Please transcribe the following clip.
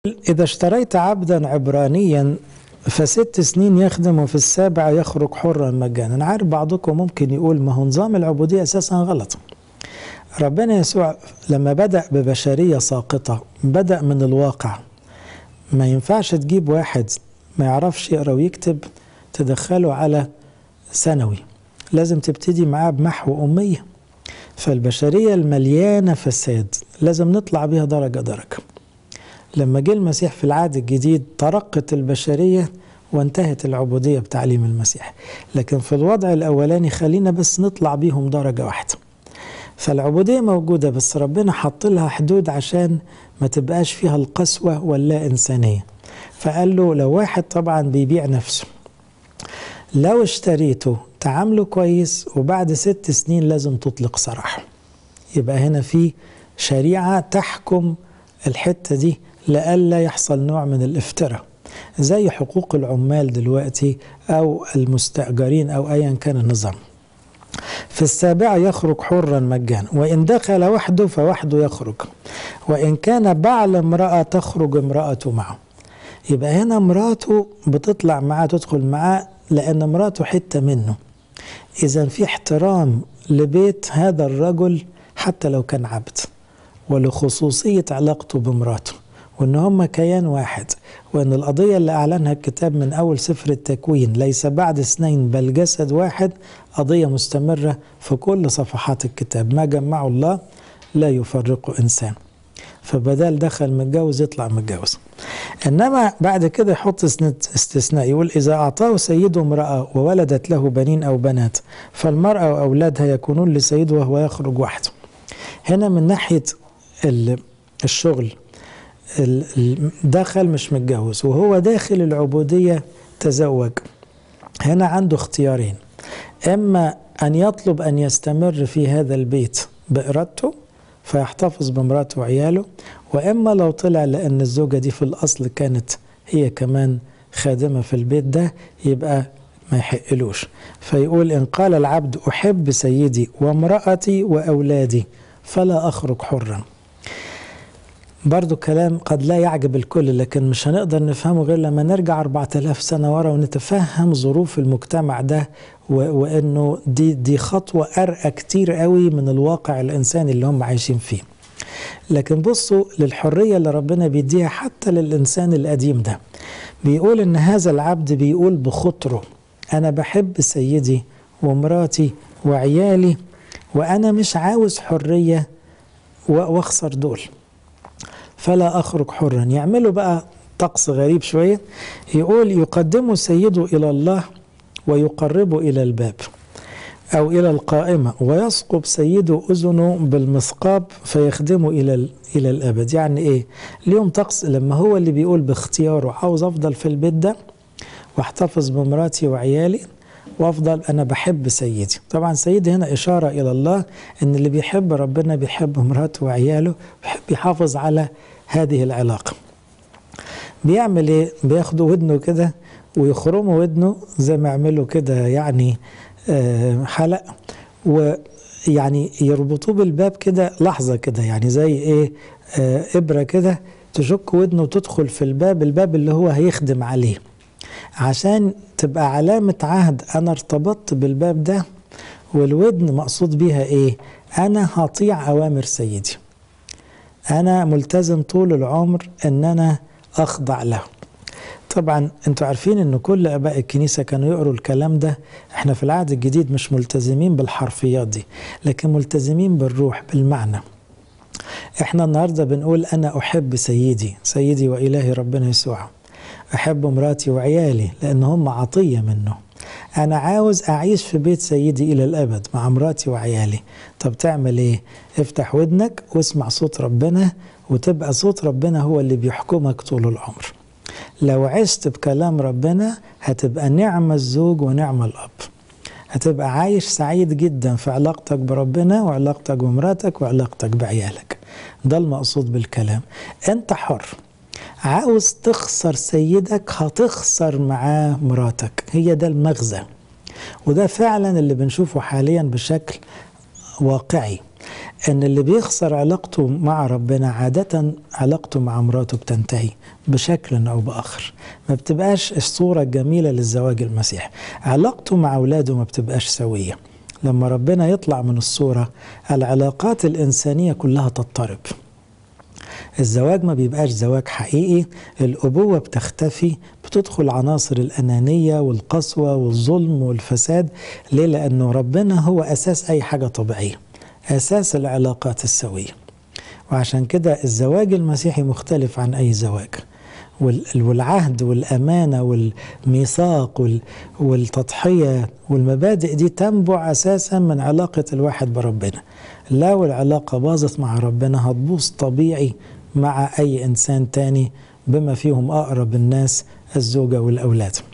إذا اشتريت عبدا عبرانيا فست سنين يخدم وفي السابع يخرج حرا مجانا أنا عارف بعضكم ممكن يقول ما هو نظام العبودية أساسا غلط ربنا يسوع لما بدأ ببشرية ساقطة بدأ من الواقع ما ينفعش تجيب واحد ما يعرفش يقرأ ويكتب تدخله على ثانوي لازم تبتدي معاه بمحو أمية فالبشرية المليانة فساد لازم نطلع بيها درجة درجة لما جه المسيح في العهد الجديد ترقت البشرية وانتهت العبودية بتعليم المسيح لكن في الوضع الأولاني خلينا بس نطلع بيهم درجة واحدة فالعبودية موجودة بس ربنا حط لها حدود عشان ما تبقاش فيها القسوة واللا إنسانية فقال له لو واحد طبعا بيبيع نفسه لو اشتريته تعامله كويس وبعد ست سنين لازم تطلق سراحه يبقى هنا في شريعة تحكم الحتة دي لئلا يحصل نوع من الافتراء زي حقوق العمال دلوقتي أو المستأجرين أو أيا كان النظام في السابعة يخرج حرا مجانا وإن دخل وحده فوحده يخرج وإن كان بعل امرأة تخرج امرأته معه يبقى هنا امراته بتطلع معاه تدخل معاه لأن امراته حتة منه إذا في احترام لبيت هذا الرجل حتى لو كان عبد ولخصوصية علاقته بمراته وإن هم كيان واحد وإن القضية اللي أعلنها الكتاب من أول سفر التكوين ليس بعد اثنين بل جسد واحد قضية مستمرة في كل صفحات الكتاب ما جمعه الله لا يفرقه إنسان فبدال دخل متجوز يطلع متجوز انما بعد كده يحط استثناء يقول اذا اعطاه سيده امراه وولدت له بنين او بنات فالمراه واولادها يكونون لسيده وهو يخرج وحده هنا من ناحيه الشغل دخل مش متجوز وهو داخل العبوديه تزوج هنا عنده اختيارين اما ان يطلب ان يستمر في هذا البيت بارادته فيحتفظ بمراته وعياله واما لو طلع لان الزوجه دي في الاصل كانت هي كمان خادمه في البيت ده يبقى ما يحقلوش فيقول ان قال العبد احب سيدي وامراتي واولادي فلا اخرج حرا برضو كلام قد لا يعجب الكل لكن مش هنقدر نفهمه غير لما نرجع 4000 سنة ورا ونتفهم ظروف المجتمع ده وانه دي دي خطوة أرقى كتير قوي من الواقع الإنساني اللي هم عايشين فيه لكن بصوا للحرية اللي ربنا بيديها حتى للإنسان القديم ده بيقول إن هذا العبد بيقول بخطره أنا بحب سيدي ومراتي وعيالي وأنا مش عاوز حرية وأخسر دول فلا أخرج حرا يعملوا بقى طقس غريب شوية يقول يقدم سيده إلى الله ويقرب إلى الباب أو إلى القائمة ويثقب سيده أذنه بالمثقاب فيخدمه إلى إلى الأبد يعني إيه؟ اليوم طقس لما هو اللي بيقول باختياره عاوز أفضل في البيت ده واحتفظ بمراتي وعيالي وافضل انا بحب سيدي طبعا سيدي هنا اشاره الى الله ان اللي بيحب ربنا بيحب مراته وعياله بيحب يحافظ على هذه العلاقه بيعمل ايه بياخدوا ودنه كده ويخرموا ودنه زي ما يعملوا كده يعني حلق ويعني يربطوه بالباب كده لحظه كده يعني زي ايه ابره كده تشك ودنه وتدخل في الباب الباب اللي هو هيخدم عليه عشان تبقى علامة عهد أنا ارتبطت بالباب ده والودن مقصود بيها إيه؟ أنا هطيع أوامر سيدي أنا ملتزم طول العمر أن أنا أخضع له طبعا انتوا عارفين ان كل اباء الكنيسه كانوا يقروا الكلام ده احنا في العهد الجديد مش ملتزمين بالحرفيات دي لكن ملتزمين بالروح بالمعنى احنا النهارده بنقول انا احب سيدي سيدي والهي ربنا يسوع أحب مراتي وعيالي لأن هم عطية منه أنا عاوز أعيش في بيت سيدي إلى الأبد مع مراتي وعيالي طب تعمل إيه؟ افتح ودنك واسمع صوت ربنا وتبقى صوت ربنا هو اللي بيحكمك طول العمر لو عشت بكلام ربنا هتبقى نعم الزوج ونعم الأب هتبقى عايش سعيد جدا في علاقتك بربنا وعلاقتك بمراتك وعلاقتك بعيالك ده المقصود بالكلام انت حر عاوز تخسر سيدك هتخسر معاه مراتك هي ده المغزى وده فعلا اللي بنشوفه حاليا بشكل واقعي ان اللي بيخسر علاقته مع ربنا عادة علاقته مع مراته بتنتهي بشكل او باخر ما بتبقاش الصورة الجميلة للزواج المسيحي علاقته مع اولاده ما بتبقاش سوية لما ربنا يطلع من الصورة العلاقات الإنسانية كلها تضطرب الزواج ما بيبقاش زواج حقيقي الأبوة بتختفي بتدخل عناصر الأنانية والقسوة والظلم والفساد ليه؟ لأنه ربنا هو أساس أي حاجة طبيعية أساس العلاقات السوية وعشان كده الزواج المسيحي مختلف عن أي زواج والعهد والأمانة والميثاق والتضحية والمبادئ دي تنبع أساسا من علاقة الواحد بربنا لو العلاقة باظت مع ربنا هتبوظ طبيعي مع أي إنسان تاني بما فيهم أقرب الناس الزوجة والأولاد